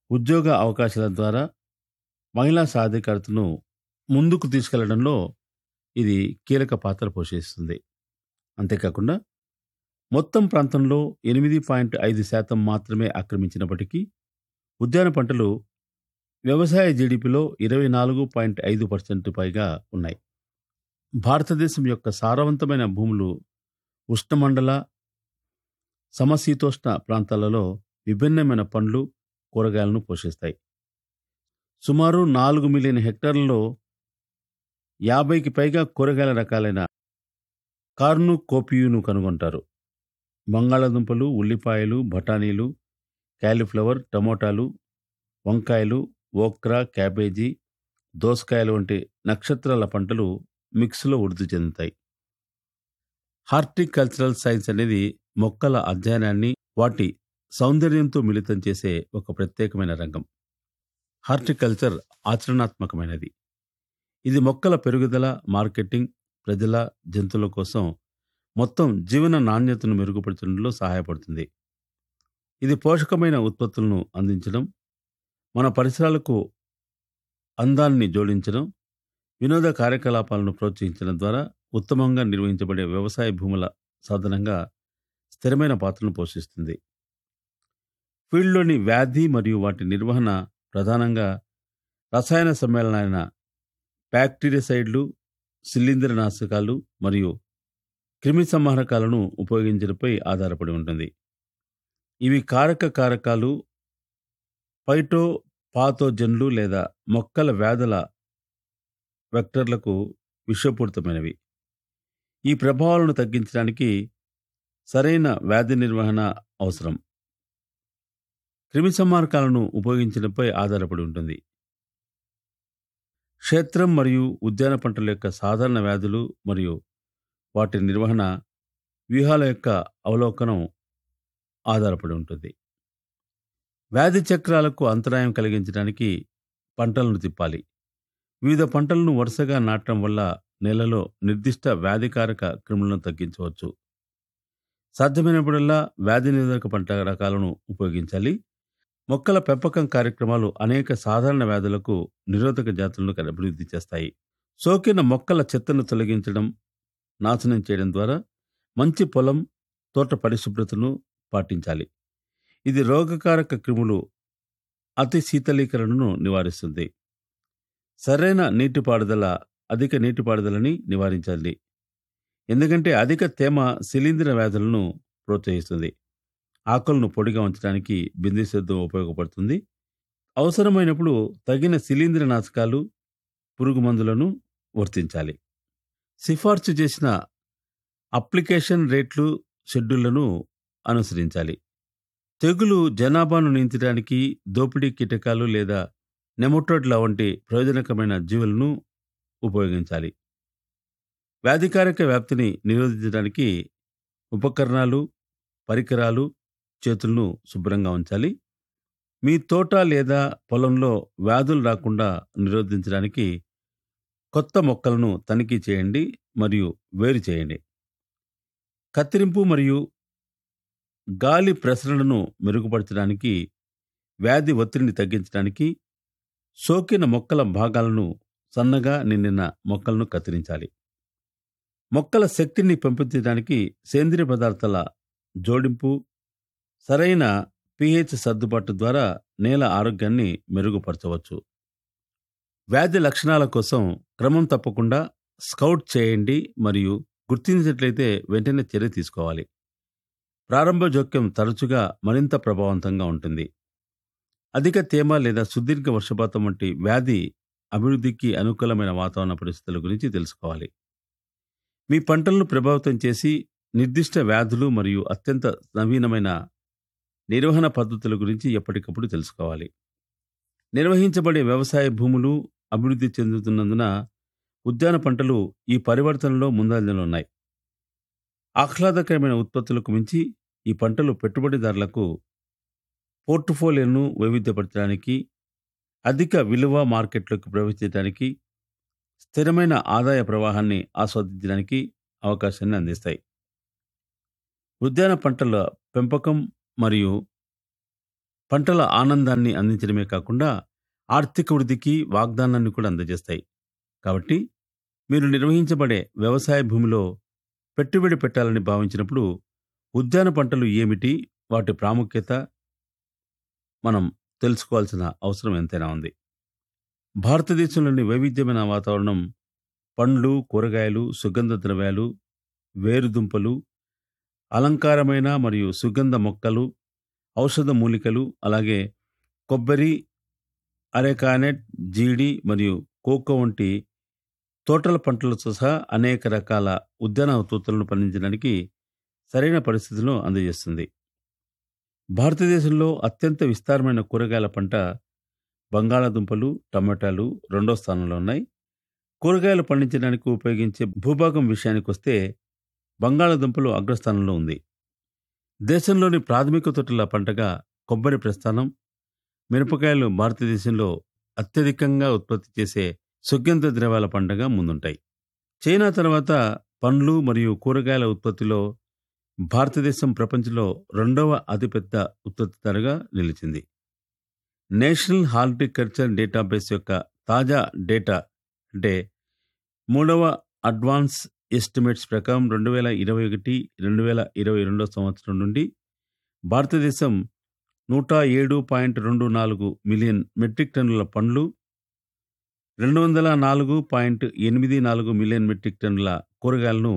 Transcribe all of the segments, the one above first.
ఉద్యోగ అవకాశాల ద్వారా మహిళా సాధికారతను ముందుకు తీసుకెళ్లడంలో ఇది కీలక పాత్ర పోషిస్తుంది అంతేకాకుండా మొత్తం ప్రాంతంలో ఎనిమిది పాయింట్ ఐదు శాతం మాత్రమే ఆక్రమించినప్పటికీ ఉద్యాన పంటలు వ్యవసాయ జీడిపిలో ఇరవై నాలుగు పాయింట్ ఐదు పర్సెంట్ పైగా ఉన్నాయి భారతదేశం యొక్క సారవంతమైన భూములు ఉష్ణమండల సమశీతోష్ణ ప్రాంతాలలో విభిన్నమైన పండ్లు కూరగాయలను పోషిస్తాయి సుమారు నాలుగు మిలియన్ హెక్టార్లలో యాభైకి పైగా కూరగాయల రకాలైన కార్ను కోపియును కనుగొంటారు బంగాళాదుంపలు ఉల్లిపాయలు బఠానీలు క్యాలీఫ్లవర్ టమోటాలు వంకాయలు ఓక్రా క్యాబేజీ దోసకాయలు వంటి నక్షత్రాల పంటలు మిక్స్లో వృద్ధి చెందుతాయి హార్టికల్చరల్ సైన్స్ అనేది మొక్కల అధ్యయనాన్ని వాటి సౌందర్యంతో మిళితం చేసే ఒక ప్రత్యేకమైన రంగం హార్టికల్చర్ ఆచరణాత్మకమైనది ఇది మొక్కల పెరుగుదల మార్కెటింగ్ ప్రజల జంతువుల కోసం మొత్తం జీవన నాణ్యతను మెరుగుపరచడంలో సహాయపడుతుంది ఇది పోషకమైన ఉత్పత్తులను అందించడం మన పరిసరాలకు అందాన్ని జోడించడం వినోద కార్యకలాపాలను ప్రోత్సహించడం ద్వారా ఉత్తమంగా నిర్వహించబడే వ్యవసాయ భూముల సాధనంగా స్థిరమైన పాత్రను పోషిస్తుంది ఫీల్డ్లోని వ్యాధి మరియు వాటి నిర్వహణ ప్రధానంగా రసాయన సమ్మేళనాలైన బ్యాక్టీరియసైడ్లు శిలీంద్రనాశకాలు మరియు క్రిమి సంహారకాలను ఉపయోగించడంపై ఆధారపడి ఉంటుంది ఇవి కారక కారకాలు పైటో పాథోజన్లు లేదా మొక్కల వ్యాధుల వెక్టర్లకు విషపూరితమైనవి ఈ ప్రభావాలను తగ్గించడానికి సరైన వ్యాధి నిర్వహణ అవసరం క్రిమి సంహారకాలను ఉపయోగించడంపై ఆధారపడి ఉంటుంది క్షేత్రం మరియు ఉద్యాన పంటల యొక్క సాధారణ వ్యాధులు మరియు వాటి నిర్వహణ వ్యూహాల యొక్క అవలోకనం ఆధారపడి ఉంటుంది వ్యాధి చక్రాలకు అంతరాయం కలిగించడానికి పంటలను తిప్పాలి వివిధ పంటలను వరుసగా నాటడం వల్ల నేలలో నిర్దిష్ట వ్యాధికారక క్రిములను తగ్గించవచ్చు సాధ్యమైనప్పుడల్లా వ్యాధి నిరోధక పంట రకాలను ఉపయోగించాలి మొక్కల పెంపకం కార్యక్రమాలు అనేక సాధారణ వ్యాధులకు నిరోధక జాతులను అభివృద్ధి చేస్తాయి సోకిన మొక్కల చెత్తను తొలగించడం నాశనం చేయడం ద్వారా మంచి పొలం తోట పరిశుభ్రతను పాటించాలి ఇది రోగకారక క్రిములు అతి శీతలీకరణను నివారిస్తుంది సరైన నీటిపారుదల అధిక నీటిపారుదలని నివారించాలి ఎందుకంటే అధిక తేమ శిలీంద్ర వ్యాధులను ప్రోత్సహిస్తుంది ఆకులను పొడిగా ఉంచడానికి బిందు సేద్యం ఉపయోగపడుతుంది అవసరమైనప్పుడు తగిన శిలీంద్ర నాశకాలు పురుగు మందులను వర్తించాలి సిఫార్సు చేసిన అప్లికేషన్ రేట్లు షెడ్యూళ్లను అనుసరించాలి తెగులు జనాభాను నియంత్రించడానికి దోపిడీ కీటకాలు లేదా నెమటోడ్ల వంటి ప్రయోజనకరమైన జీవులను ఉపయోగించాలి వ్యాధికారక వ్యాప్తిని నిరోధించడానికి ఉపకరణాలు పరికరాలు చేతులను శుభ్రంగా ఉంచాలి మీ తోట లేదా పొలంలో వ్యాధులు రాకుండా నిరోధించడానికి కొత్త మొక్కలను తనిఖీ చేయండి మరియు వేరు చేయండి కత్తిరింపు మరియు గాలి ప్రసరణను మెరుగుపరచడానికి వ్యాధి ఒత్తిడిని తగ్గించడానికి సోకిన మొక్కల భాగాలను సన్నగా నిండిన మొక్కలను కత్తిరించాలి మొక్కల శక్తిని పెంపొందించడానికి సేంద్రియ పదార్థాల జోడింపు సరైన పిహెచ్ సర్దుబాటు ద్వారా నేల ఆరోగ్యాన్ని మెరుగుపరచవచ్చు వ్యాధి లక్షణాల కోసం క్రమం తప్పకుండా స్కౌట్ చేయండి మరియు గుర్తించినట్లయితే వెంటనే చర్య తీసుకోవాలి ప్రారంభ జోక్యం తరచుగా మరింత ప్రభావవంతంగా ఉంటుంది అధిక తేమ లేదా సుదీర్ఘ వర్షపాతం వంటి వ్యాధి అభివృద్ధికి అనుకూలమైన వాతావరణ పరిస్థితుల గురించి తెలుసుకోవాలి మీ పంటలను ప్రభావితం చేసి నిర్దిష్ట వ్యాధులు మరియు అత్యంత నవీనమైన నిర్వహణ పద్ధతుల గురించి ఎప్పటికప్పుడు తెలుసుకోవాలి నిర్వహించబడే వ్యవసాయ భూములు అభివృద్ధి చెందుతున్నందున ఉద్యాన పంటలు ఈ పరివర్తనలో ముందంజలో ఉన్నాయి ఆహ్లాదకరమైన ఉత్పత్తులకు మించి ఈ పంటలు పెట్టుబడిదారులకు పోర్ట్ఫోలియోను వైవిధ్యపరచడానికి అధిక విలువ మార్కెట్లోకి ప్రవేశించడానికి స్థిరమైన ఆదాయ ప్రవాహాన్ని ఆస్వాదించడానికి అవకాశాన్ని అందిస్తాయి ఉద్యాన పంటల పెంపకం మరియు పంటల ఆనందాన్ని అందించడమే కాకుండా ఆర్థిక వృద్ధికి వాగ్దానాన్ని కూడా అందజేస్తాయి కాబట్టి మీరు నిర్వహించబడే వ్యవసాయ భూమిలో పెట్టుబడి పెట్టాలని భావించినప్పుడు ఉద్యాన పంటలు ఏమిటి వాటి ప్రాముఖ్యత మనం తెలుసుకోవాల్సిన అవసరం ఎంతైనా ఉంది భారతదేశంలోని వైవిధ్యమైన వాతావరణం పండ్లు కూరగాయలు సుగంధ ద్రవ్యాలు వేరుదుంపలు అలంకారమైన మరియు సుగంధ మొక్కలు ఔషధ మూలికలు అలాగే కొబ్బరి అరెకానెట్ జీడి మరియు కోకో వంటి తోటల పంటలతో సహా అనేక రకాల ఉద్యాన ఉత్పత్తులను పండించడానికి సరైన పరిస్థితులను అందజేస్తుంది భారతదేశంలో అత్యంత విస్తారమైన కూరగాయల పంట బంగాళాదుంపలు టమాటాలు రెండో స్థానంలో ఉన్నాయి కూరగాయలు పండించడానికి ఉపయోగించే భూభాగం విషయానికి వస్తే బంగాళాదుంపలు అగ్రస్థానంలో ఉంది దేశంలోని ప్రాథమిక తోటల పంటగా కొబ్బరి ప్రస్థానం మిరపకాయలు భారతదేశంలో అత్యధికంగా ఉత్పత్తి చేసే సుగంధ ద్రవ్యాల పంటగా ముందుంటాయి చైనా తర్వాత పండ్లు మరియు కూరగాయల ఉత్పత్తిలో భారతదేశం ప్రపంచంలో రెండవ అతిపెద్ద ఉత్పత్తిదారుగా నిలిచింది నేషనల్ హార్టికల్చర్ డేటాబేస్ యొక్క తాజా డేటా అంటే మూడవ అడ్వాన్స్ ఎస్టిమేట్స్ ప్రకారం రెండు వేల ఇరవై ఒకటి రెండు వేల ఇరవై రెండో సంవత్సరం నుండి భారతదేశం నూట ఏడు పాయింట్ రెండు నాలుగు మిలియన్ మెట్రిక్ టన్నుల పండ్లు రెండు వందల నాలుగు పాయింట్ ఎనిమిది నాలుగు మిలియన్ మెట్రిక్ టన్నుల కూరగాయలను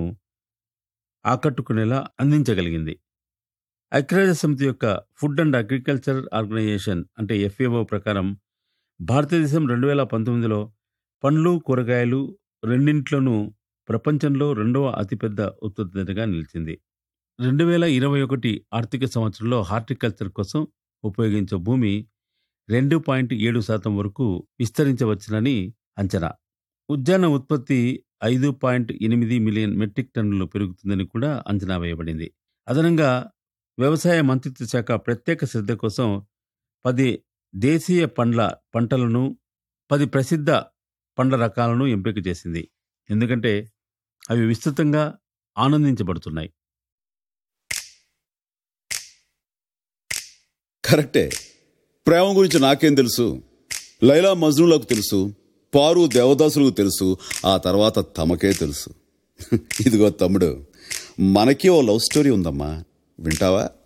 ఆకట్టుకునేలా అందించగలిగింది ఐక్యరాజ్య సమితి యొక్క ఫుడ్ అండ్ అగ్రికల్చర్ ఆర్గనైజేషన్ అంటే ఎఫ్ఏఓ ప్రకారం భారతదేశం రెండు వేల పంతొమ్మిదిలో పండ్లు కూరగాయలు రెండింట్లోనూ ప్రపంచంలో రెండవ అతిపెద్ద ఉత్పత్తిగా నిలిచింది రెండు వేల ఇరవై ఒకటి ఆర్థిక సంవత్సరంలో హార్టికల్చర్ కోసం ఉపయోగించే భూమి రెండు పాయింట్ ఏడు శాతం వరకు విస్తరించవచ్చునని అంచనా ఉద్యాన ఉత్పత్తి ఐదు పాయింట్ ఎనిమిది మిలియన్ మెట్రిక్ టన్నులు పెరుగుతుందని కూడా అంచనా వేయబడింది అదనంగా వ్యవసాయ మంత్రిత్వ శాఖ ప్రత్యేక శ్రద్ధ కోసం పది దేశీయ పండ్ల పంటలను పది ప్రసిద్ధ పండ్ల రకాలను ఎంపిక చేసింది ఎందుకంటే అవి విస్తృతంగా ఆనందించబడుతున్నాయి కరెక్టే ప్రేమ గురించి నాకేం తెలుసు లైలా మజ్నులకు తెలుసు పారు దేవదాసులకు తెలుసు ఆ తర్వాత తమకే తెలుసు ఇదిగో తమ్ముడు మనకి ఓ లవ్ స్టోరీ ఉందమ్మా వింటావా